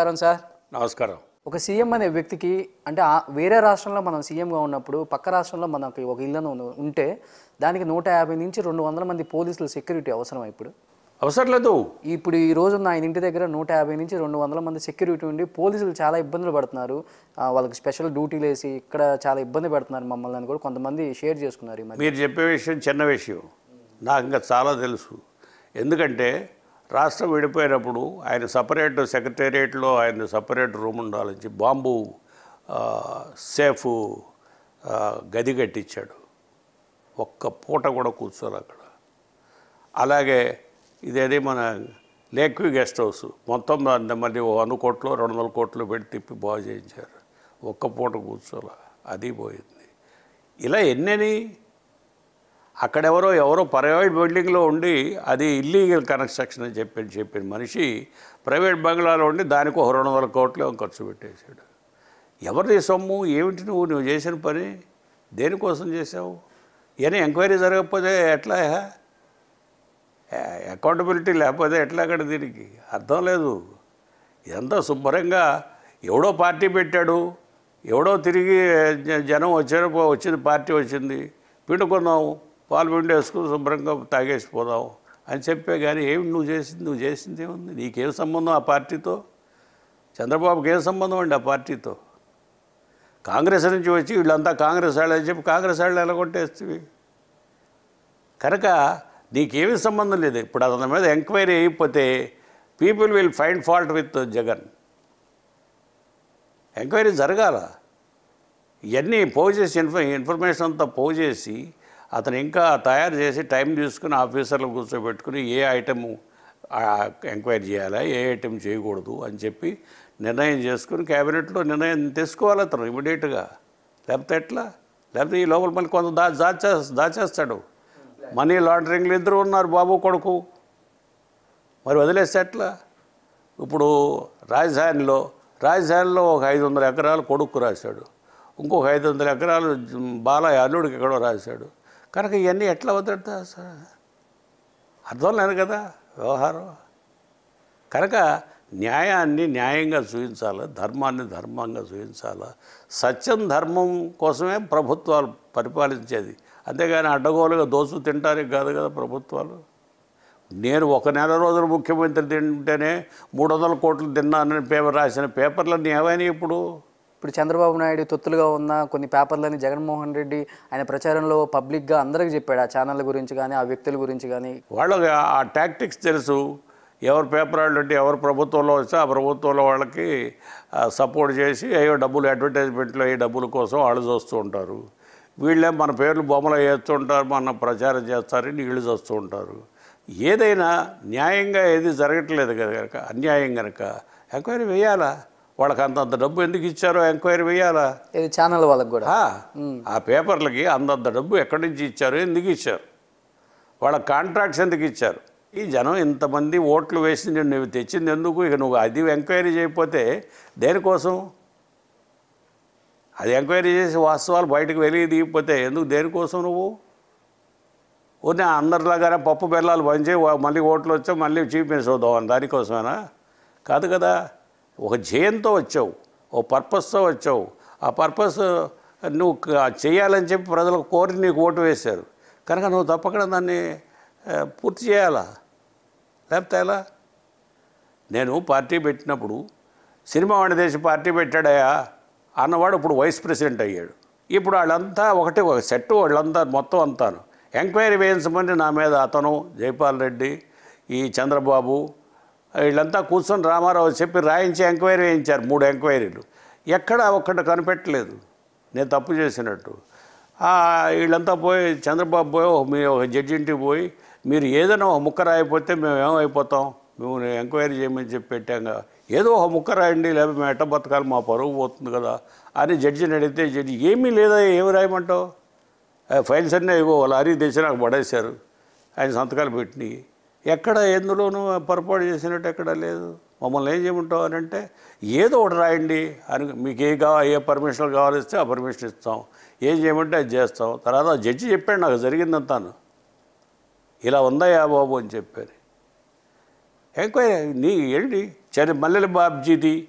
నమస్కారం సార్ నమస్కారం ఒక సీఎం అనే వ్యక్తికి అంటే ఆ- వేరే రాష్ట్రంలో మనం సీఎంగా ఉన్నప్పుడు పక్క రాష్ట్రంలో మనకి ఒక ఇల్లు ఉన్న- ఉంటే దానికి నూట యాభై నుంచి రెండు వందల మంది పోలీసులు సెక్యూరిటీ అవసరం ఇప్పుడు అవసరం లేదు ఇప్పుడు ఈ రోజు ఆయన ఇంటి దగ్గర నూట యాభై నుంచి రెండు వందల మంది సెక్యూరిటీ ఉండి పోలీసులు చాలా ఇబ్బందులు పడుతున్నారు ఆ, వాళ్ళకి స్పెషల్ డ్యూటీలు వేసి ఇక్కడ చాలా ఇబ్బంది పెడుతున్నారు మమ్మల్ని అని కూడా కొంతమంది షేర్ చేసుకున్నారు ఈ మధ్య మీరు చెప్పే విషయం చిన్న విషయం నాకు ఇంకా చాలా తెలుసు ఎందుకంటే రాష్ట్రం విడిపోయినప్పుడు ఆయన సపరేట్ సెక్రటేరియట్లో ఆయన సపరేట్ రూమ్ ఉండాలని చెప్పి బాంబు ఆ, సేఫ్ ఆ, గది కట్టించాడు ఒక్క పూట కూడా కూర్చోరు అక్కడ అలాగే ఇదేది మన లేక్వి గెస్ట్ హౌస్ మొత్తం దాన్ని మళ్ళీ ఓ వంద కోట్లు రెండు వందల కోట్లు పెట్టి తిప్పి బాగు చేయించారు ఒక్క పూట కూర్చోలే అది పోయింది ఇలా ఎన్నని అక్కడెవరో ఎవరో ప్రైవేట్ బిల్డింగ్లో ఉండి అది ఇల్లీగల్ కన్స్ట్రక్షన్ అని చెప్పి చెప్పిన మనిషి ప్రైవేట్ బంగ్లాలో ఉండి దానికి ఒక రెండు వందల కోట్లు ఏమో ఖర్చు పెట్టేశాడు ఎవరిది సొమ్ము ఏమిటి నువ్వు నువ్వు చేసిన పని దేనికోసం చేసావు ఏమైనా ఎంక్వైరీ జరగకపోతే ఎట్లా అకౌంటబిలిటీ లేకపోతే ఎట్లా అక్కడ దీనికి అర్థం లేదు ఇదంతా శుభ్రంగా ఎవడో పార్టీ పెట్టాడు ఎవడో తిరిగి జ- జనం వచ్చారు పో- వచ్చింది పార్టీ వచ్చింది పిండుకుందాం పాలు పిండి వేసుకుని శుభ్రంగా తాగేసిపోదాం అని చెప్పే కానీ ఏమి నువ్వు చేసింది నువ్వు చేసింది ఏముంది నీకేం సంబంధం ఆ పార్టీతో చంద్రబాబుకి ఏం సంబంధం అండి ఆ పార్టీతో కాంగ్రెస్ నుంచి వచ్చి వీళ్ళంతా కాంగ్రెస్ వాళ్ళు అని చెప్పి కాంగ్రెస్ వాళ్ళు ఎలాగొట్టేస్తుంది కనుక నీకేమీ సంబంధం లేదు ఇప్పుడు అతని మీద ఎంక్వైరీ అయిపోతే people will find fault with Jagan enquiry జరగాల ఇవన్నీ పోగు చేసి ఇన్ఫ ఇన్ఫర్మేషన్ అంతా పోగు చేసి అతను ఇంకా తయారు చేసి టైం తీసుకుని ఆఫీసర్లు కూర్చోబెట్టుకుని ఏ ఐటము ఎంక్వైరీ చేయాలా ఏ ఐటెం చేయకూడదు అని చెప్పి నిర్ణయం చేసుకుని క్యాబినెట్లో నిర్ణయం తీసుకోవాలి అతను ఇమీడియట్గా లేకపోతే ఎట్లా లేకపోతే ఈ లోపల మళ్ళీ కొంత దా దాచే దాచేస్తాడు మనీ లాండరింగ్లు ఇద్దరు ఉన్నారు బాబు కొడుకు మరి వదిలేస్తే ఎట్లా ఇప్పుడు రాజధానిలో రాజధానిలో ఒక ఐదు వందల ఎకరాలు కొడుకు రాశాడు ఇంకొక ఐదు వందల ఎకరాలు బాలయ్య అల్లుడికి ఎక్కడో రాశాడు కనుక ఇవన్నీ ఎట్లా వదిలేస్తా సార్ అర్థం లేదు కదా వ్యవహారం కనుక న్యాయాన్ని న్యాయంగా చూపించాలి ధర్మాన్ని ధర్మంగా చూపించాలి సత్యం ధర్మం కోసమే ప్రభుత్వాలు పరిపాలించేది అంతేగాని అడ్డగోలుగా దోసు తింటానికి కాదు కదా ప్రభుత్వాలు నేను ఒక నెల రోజులు ముఖ్యమంత్రి తింటేనే మూడు వందల కోట్లు తిన్నానని పేపర్ రాసిన పేపర్లన్నీ ఏమైనా ఇప్పుడు ఇప్పుడు చంద్రబాబు నాయుడు తొత్తులుగా ఉన్న కొన్ని పేపర్లని జగన్మోహన్ రెడ్డి ఆయన ప్రచారంలో పబ్లిక్గా అందరికి చెప్పాడు ఆ ఛానళ్ళ గురించి కానీ ఆ వ్యక్తుల గురించి కానీ వాళ్ళకి ఆ టాక్టిక్స్ తెలుసు ఎవరు పేపర్ వాళ్ళు అంటే ఎవరు ప్రభుత్వంలో వస్తే ఆ ప్రభుత్వంలో వాళ్ళకి సపోర్ట్ చేసి అయ్యో డబ్బులు అడ్వర్టైజ్మెంట్లో ఈ డబ్బుల కోసం వాళ్ళు చూస్తూ ఉంటారు వీళ్ళే మన పేర్లు బొమ్మలు వేస్తూ ఉంటారు మన ప్రచారం చేస్తారు నీళ్ళు చూస్తూ ఉంటారు ఏదైనా న్యాయంగా ఏది జరగట్లేదు కనుక అన్యాయం కనుక ఎంక్వైరీ వేయాలా వాళ్ళకి అంతంత డబ్బు ఎందుకు ఇచ్చారో ఎంక్వైరీ వేయాలా ఇది ఛానల్ వాళ్ళకి కూడా ఆ, ఆ పేపర్లకి అంతంత డబ్బు ఎక్కడి నుంచి ఇచ్చారు ఎందుకు ఇచ్చారు వాళ్ళ కాంట్రాక్ట్స్ ఎందుకు ఇచ్చారు ఈ జనం ఇంతమంది ఓట్లు వేసి నువ్వు తెచ్చింది ఎందుకు ఇక నువ్వు అది ఎంక్వైరీ చేయకపోతే దేనికోసం అది ఎంక్వైరీ చేసి వాస్తవాలు బయటకు వెలిగి దిగిపోతే ఎందుకు దేనికోసం నువ్వు ఉన్న అందరిలాగానే పప్పు బెల్లాలు పంచి వా- మళ్ళీ ఓట్లు వచ్చావు మళ్ళీ చీఫ్ మినిస్టర్ అవుదాం దానికోసమేనా కాదు కదా ఒక జయంతో వచ్చావు ఓ పర్పస్తో వచ్చావు ఆ పర్పస్ నువ్వు క- చేయాలని చెప్పి ప్రజలకు కోరి నీకు ఓటు వేశారు కనుక నువ్వు తప్పకుండా దాన్ని ఆ, పూర్తి చేయాలా లేకపోతే ఎలా నేను పార్టీ పెట్టినప్పుడు సినిమా వాడి దేశ పార్టీ పెట్టాడయా అన్నవాడు ఇప్పుడు వైస్ ప్రెసిడెంట్ అయ్యాడు ఇప్పుడు వాళ్ళంతా ఒకటి ఒక సెట్ వాళ్ళంతా మొత్తం అంతాను ఎంక్వైరీ వేయించమని నా మీద అతను జైపాల్ రెడ్డి ఈ చంద్రబాబు వీళ్ళంతా కూర్చొని రామారావు చెప్పి రాయించి ఎంక్వైరీ వేయించారు మూడు ఎంక్వైరీలు ఎక్కడ ఒక్కటి కనిపెట్టలేదు నేను తప్పు చేసినట్టు ఆ, వీళ్ళంతా పోయి చంద్రబాబు పోయి ఒక- మీ ఒక జడ్జి ఇంటికి పోయి మీరు ఏదైనా ఒక ముక్క రాయిపోతే మేము ఏమైపోతాం మేము ఎంక్వైరీ చేయమని చెప్పి పెట్టాంగా ఏదో ఒక ముక్క రాయండి లేదా మేము ఎట్ట బతకాలి మా పరువు పోతుంది కదా అని జడ్జిని అడిగితే జడ్జి ఏమీ లేదా ఏమి రాయమంటావు ఆ ఫైల్స్ అన్నీ ఇగో లారీ తెచ్చి నాకు పడేశారు ఆయన సంతకాలు పెట్టినాయి ఎక్కడ ఎందులోనూ పొరపాటు చేసినట్టు ఎక్కడ లేదు మమ్మల్ని ఏం చేయమంటావు అని అంటే ఏదో ఒకటి రాయండి అని మీకు ఏ కావాలి ఏ పర్మిషన్ కావాలిస్తే ఆ పర్మిషన్ ఇస్తాం ఏం చేయమంటే అది చేస్తాం తర్వాత ఆ జడ్జి చెప్పాడు నాకు జరిగిందంతాను ఇలా ఉందయ్యా బాబు అని చెప్పారు ఎంక్వైరీ నీ ఏంటి చరి మల్లెల బాబ్జీది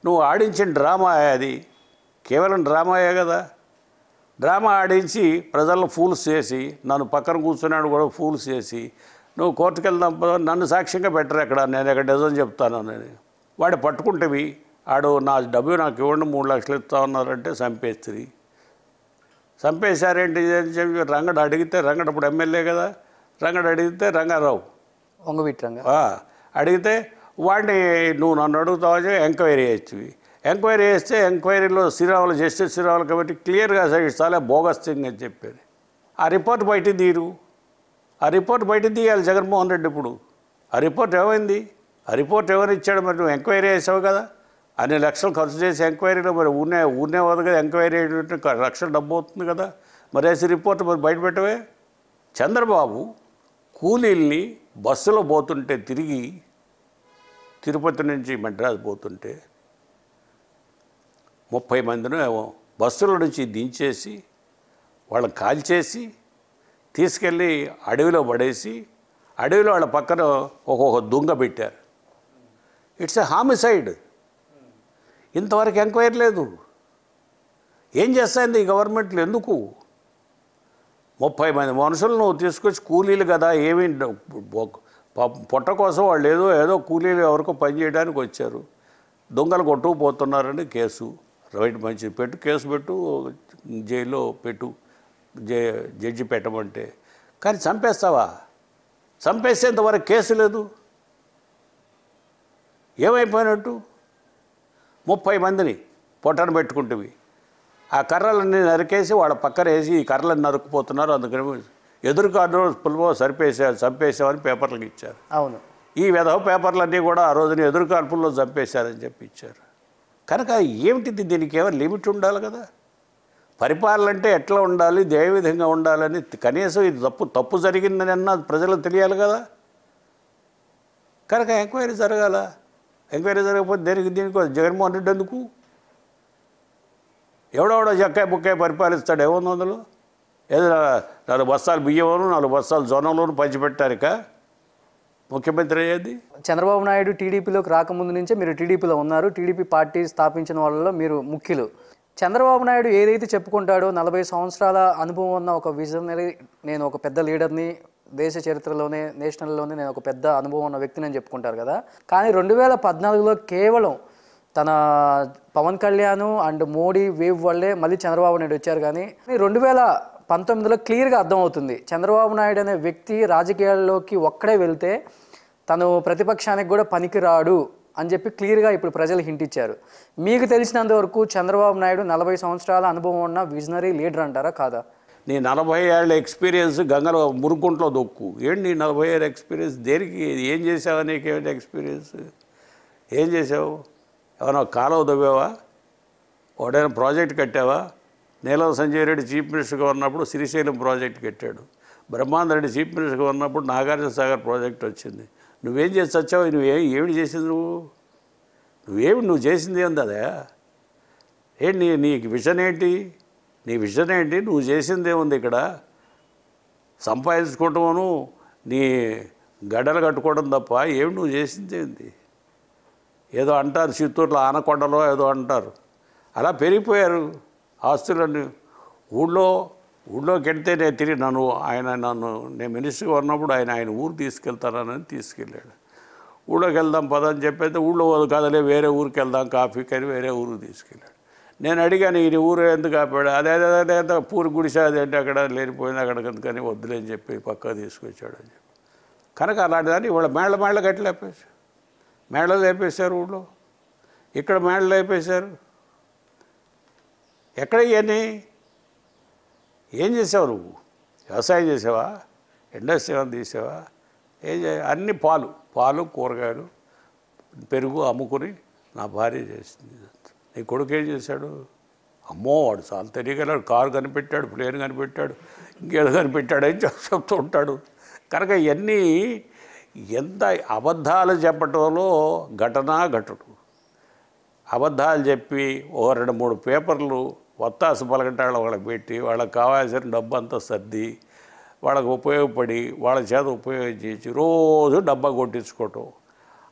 నువ్వు ఆడించిన డ్రామా అది కేవలం డ్రామాయే కదా డ్రామా ఆడించి ప్రజలను ఫూల్స్ చేసి నన్ను పక్కన కూర్చున్నాడు కూడా ఫూల్స్ చేసి నువ్వు కోర్టుకు వెళ్దాం పద, నన్ను సాక్ష్యంగా పెట్టరు అక్కడ నేను ఇక్కడ నిజం చెప్తాను నేను వాడు పట్టుకుంటేవి ఆడు నా డబ్బు నాకు ఇవ్వండి మూడు లక్షలు ఇస్తా ఉన్నారంటే చంపేస్తుంది చంపేశారేంటి ఇది అని చెప్పి రంగడు అడిగితే రంగడు ఇప్పుడు ఎమ్మెల్యే కదా రంగడు అడిగితే రంగారావు వంగవీట్రంగా ఆ, అడిగితే వాడిని నువ్వు నన్ను అడుగుతావు ఎంక్వైరీ చేయొచ్చు ఎంక్వైరీ చేస్తే ఎంక్వైరీలో శ్రీరాములు జస్టిస్ శ్రీరాములు కాబట్టి క్లియర్గా చాలా బోగస్ థింగ్ అని చెప్పారు ఆ రిపోర్ట్ బయట తీరు ఆ రిపోర్ట్ బయట తీయాలి జగన్మోహన్ రెడ్డి ఇప్పుడు ఆ రిపోర్ట్ ఏమైంది ఆ రిపోర్ట్ ఎవరు ఇచ్చాడు మరి నువ్వు ఎంక్వైరీ చేసావు కదా అన్ని లక్షలు ఖర్చు చేసి ఎంక్వైరీలో మరి ఊనే ఊనే వద్దు కదా ఎంక్వైరీ అయ్యేటట్టు క- లక్షలు డబ్బు అవుతుంది కదా మరి వేసి రిపోర్ట్ మరి బయట పెట్టవే చంద్రబాబు కూలీల్ని బస్సులో పోతుంటే తిరిగి తిరుపతి నుంచి మద్రాసు పోతుంటే ముప్పై మందిని ఏమో బస్సుల నుంచి దించేసి వాళ్ళని కాల్చేసి తీసుకెళ్ళి అడవిలో పడేసి అడవిలో వాళ్ళ పక్కన ఒక్కొక్క దుంగ పెట్టారు ఇట్స్ ఎ హామిసైడ్ ఇంతవరకు ఎంక్వైరీ లేదు ఏం చేస్తాయింది ఈ గవర్నమెంట్లు ఎందుకు ముప్పై మంది మనుషులు నువ్వు తీసుకొచ్చి కూలీలు కదా ఏమి పాపం పొట్ట కోసం వాళ్ళు ఏదో ఏదో కూలీలు ఎవరికో పని చేయడానికి వచ్చారు దొంగలు కొట్టుకుపోతున్నారని కేసు రైట్ మంచిది పెట్టు కేసు పెట్టు జైల్లో పెట్టు జే జడ్జి పెట్టమంటే కానీ చంపేస్తావా చంపేసేంతవరకు కేసు లేదు ఏమైపోయినట్టు ముప్పై మందిని పొట్టను పెట్టుకుంటువి ఆ కర్రలన్నీ నరికేసి వాళ్ళ పక్కన వేసి ఈ కర్రలను నరుకుపోతున్నారు అందుకని ఎదురు కార్డు పుల్వో సరిపేసా చంపేసామని పేపర్లకు ఇచ్చారు అవును ఈ విధవ పేపర్లన్నీ కూడా ఆ రోజున ఎదురు కాల్పుల్లో చంపేశారని చెప్పి ఇచ్చారు కనుక ఏమిటిది దీనికి ఏమైనా లిమిట్ ఉండాలి కదా పరిపాలన అంటే ఎట్లా ఉండాలి ఏ విధంగా ఉండాలని కనీసం ఇది తప్పు తప్పు జరిగిందని అన్న ప్రజలకు తెలియాలి కదా కనుక ఎంక్వైరీ జరగాల ఎంక్వైరీ జరగకపోతే దేనికి దీనికి జగన్మోహన్ రెడ్డి ఎందుకు ఎవడెవడో జక్కాయ బుక్కాయ పరిపాలిస్తాడు ఏముంది అందులో ఏదో నాలుగు బస్తాలు బియ్యమును నాలుగు బస్తాలు జొన్నలను పంచిపెట్టారుక ముఖ్యమంత్రి అయ్యేది చంద్రబాబు నాయుడు టీడీపీలోకి రాకముందు నుంచే మీరు టీడీపీలో ఉన్నారు టీడీపీ పార్టీ స్థాపించిన వాళ్ళలో మీరు ముఖ్యులు చంద్రబాబు నాయుడు ఏదైతే చెప్పుకుంటాడో నలభై సంవత్సరాల అనుభవం ఉన్న ఒక విజనరీ నేను ఒక పెద్ద లీడర్ని దేశ చరిత్రలోనే నేషనల్లోనే నేను ఒక పెద్ద అనుభవం ఉన్న వ్యక్తిని అని చెప్పుకుంటారు కదా కానీ రెండు వేల పద్నాలుగులో కేవలం తన పవన్ కళ్యాణ్ అండ్ మోడీ వేవ్ వల్లే మళ్ళీ చంద్రబాబు నాయుడు వచ్చారు కానీ రెండు వేల పంతొమ్మిదిలో క్లియర్గా అర్థమవుతుంది చంద్రబాబు నాయుడు అనే వ్యక్తి రాజకీయాల్లోకి ఒక్కడే వెళ్తే తను ప్రతిపక్షానికి కూడా పనికిరాడు అని చెప్పి క్లియర్గా ఇప్పుడు ప్రజలు హింట్ ఇచ్చారు మీకు తెలిసినంత వరకు చంద్రబాబు నాయుడు నలభై సంవత్సరాల అనుభవం ఉన్న విజనరీ లీడర్ అంటారా కాదా నీ నలభై ఏళ్ళ ఎక్స్పీరియన్స్ గంగలో మురుకుంట్లో దొక్కు ఏంటి నీ నలభై ఏళ్ళ ఎక్స్పీరియన్స్ దేనికి ఏం చేసావు నీకేమిటి ఎక్స్పీరియన్స్ ఏం చేసావు ఏమైనా కాలువ దవ్వావా ఒకడైనా ప్రాజెక్ట్ కట్టావా నీలం సంజయ్ రెడ్డి చీఫ్ మినిస్టర్గా ఉన్నప్పుడు శ్రీశైలం ప్రాజెక్ట్ కట్టాడు బ్రహ్మాండ రెడ్డి చీఫ్ మినిస్టర్గా ఉన్నప్పుడు నాగార్జున సాగర్ ప్రాజెక్ట్ వచ్చింది నువ్వేం చేసి వచ్చావు నువ్వేం ఏమిటి చేసింది నువ్వు నువ్వేమి నువ్వు చేసింది ఏంది అదే ఏంటి నీ నీ విజన్ ఏంటి నీ విజన్ ఏంటి నువ్వు చేసింది ఏముంది ఇక్కడ సంపాదించుకోవటమును నీ గడ్డలు కట్టుకోవడం తప్ప ఏమి నువ్వు చేసింది ఏంది ఏదో అంటారు చిత్తూరులో ఆనకొండలో ఏదో అంటారు అలా పెరిగిపోయారు ఆస్తులన్నీ ఊళ్ళో ఊళ్ళోకి వెళ్తే నేను తిరిగి నన్ను ఆయన నన్ను నేను మినిస్టర్గా ఉన్నప్పుడు ఆయన ఆయన ఊరు తీసుకెళ్తానని తీసుకెళ్ళాడు ఊళ్ళోకి వెళ్దాం పద అని చెప్పైతే ఊళ్ళో కదలే వేరే ఊరికి వెళ్దాం కాఫీకి అని వేరే ఊరికి తీసుకెళ్ళాడు నేను అడిగాను ఈ ఊరు ఎందుకు ఆపాడు అదే అదే అదే అదే పూరి గుడిసె అదేంటి అక్కడ లేనిపోయింది అక్కడ కనుకని వద్దులే అని చెప్పి పక్క తీసుకొచ్చాడు అని చెప్పి కనుక అలాంటి దాన్ని ఇవాళ మేళ్ళ మేళ్ళ గట్టి లేపేశారు మేళ్ళలు లేపేశారు ఊళ్ళో ఇక్కడ మేళ్ళలు లేపేశారు ఎక్కడ ఇవన్నీ ఏం చేసావు నువ్వు వ్యవసాయం చేసావా ఇండస్ట్రీ ఏమైనా తీసావా ఏం చే అన్ని పాలు పాలు కూరగాయలు పెరుగు అమ్ముకుని నా భార్య చేసింది ఇదంతా. నీ కొడుకు ఏం చేశాడు అమ్మో వాడు చాలా తెలియగలడు కారు కనిపెట్టాడు ప్లేన్ కనిపెట్టాడు ఇంకేదో కనిపెట్టాడు అని చెప్- చెప్తూ ఉంటాడు కనుక ఇవన్నీ ఎంత అబద్ధాలు చెప్పటంలో ఘటనా ఘటుడు అబద్ధాలు చెప్పి ఓ రెండు మూడు పేపర్లు వత్తాసు పలకటాళ్ళు వాళ్ళకి పెట్టి వాళ్ళకి కావాల్సిన డబ్బు అంతా సర్ది వాళ్ళకు ఉపయోగపడి వాళ్ళ చేత ఉపయోగించి రోజు డబ్బా కొట్టించుకోవటం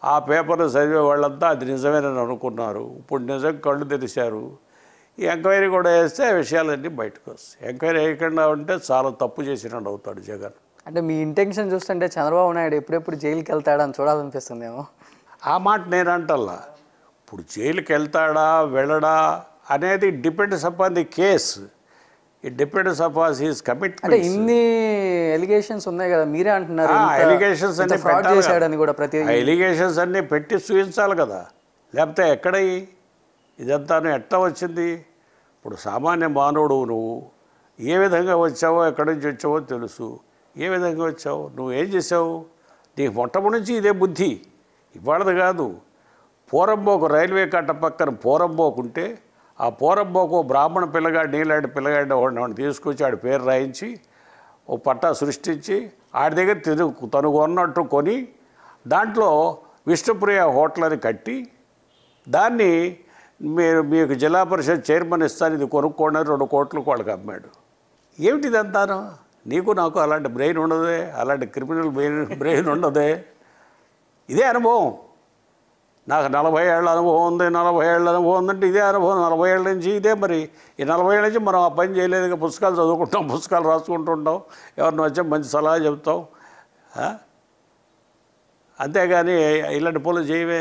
ఆ పేపర్లు చదివే వాళ్ళంతా అది నిజమేనని అనుకున్నారు ఇప్పుడు నిజం కళ్ళు తెరిచారు ఈ ఎంక్వైరీ కూడా వేస్తే ఆ విషయాలన్నీ బయటకు వస్తాయి ఎంక్వైరీ వేయకుండా ఉంటే చాలా తప్పు చేసినట్టు అవుతాడు జగన్ అంటే మీ ఇంటెన్షన్ చూస్తుంటే చంద్రబాబు నాయుడు ఎప్పుడెప్పుడు జైలుకి వెళ్తాడని చూడాలనిపిస్తుందేమో ఆ మాట నేను అంటల్లా ఇప్పుడు జైలుకి వెళ్తాడా వెళ్ళడా అనేది depends upon the case it depends upon his అంటే కమిట్మెంట్ ఇన్ని ఎలిగేషన్స్ ఉన్నాయి కదా మీరే అంటున్నారు ఆ, ఇంత- allegations ఇంత అన్ని fraud పెట్టాలి కదా. చేశాడని కూడా ప్రతి ఆ ఎలిగేషన్స్ అన్నీ పెట్టి చూపించాలి కదా లేకపోతే ఎక్కడయి ఇదంతా ఎట్లా వచ్చింది ఇప్పుడు సామాన్య మానవుడు నువ్వు ఏ విధంగా వచ్చావో ఎక్కడి నుంచి వచ్చావో తెలుసు ఏ విధంగా వచ్చావు నువ్వు ఏం చేసావు నీకు మొట్టమొదటి నుంచి ఇదే బుద్ధి ఇవాళది కాదు పోరంబోకు రైల్వే కట్ట పక్కన పోరంబోకు ఉంటే ఆ పోరంబోకు ఓ బ్రాహ్మణ పిల్లగాడు నీలాంటి పిల్లగాడిని ఒకడిని వాడిని తీసుకొచ్చి ఆడి పేరు రాయించి ఓ పట్టా సృష్టించి ఆడి దగ్గర తిను తను కొన్నట్టు కొని దాంట్లో విష్ణుప్రియ హోటల్ అని కట్టి దాన్ని మీరు మీకు జిల్లా పరిషత్ చైర్మన్ ఇస్తాను ఇది కొనుక్కోండి అని రెండు కోట్లకు వాళ్ళకి అమ్మాడు ఏమిటి ఇదంతాను నీకు నాకు అలాంటి బ్రెయిన్ ఉండదే అలాంటి క్రిమినల్ బ్రెయిన్ బ్రెయిన్ ఉండదే ఇదే అనుభవం నాకు నలభై ఏళ్ళ అనుభవం ఉంది నలభై ఏళ్ళ అనుభవం ఉందంటే ఇదే అనుభవం నలభై ఏళ్ళ నుంచి ఇదే మరి ఈ నలభై ఏళ్ళ నుంచి మనం ఆ పని చేయలేదు ఇక పుస్తకాలు చదువుకుంటాం పుస్తకాలు రాసుకుంటుంటాం ఎవరిని వచ్చే మంచి సలహా చెప్తాం ఆ? అంతేగాని ఇలాంటి పనులు చేయవే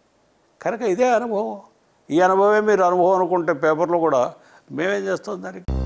కనుక ఇదే అనుభవం ఈ అనుభవమే మీరు అనుభవం అనుకుంటే పేపర్లో కూడా మేమేం చేస్తాం దానికి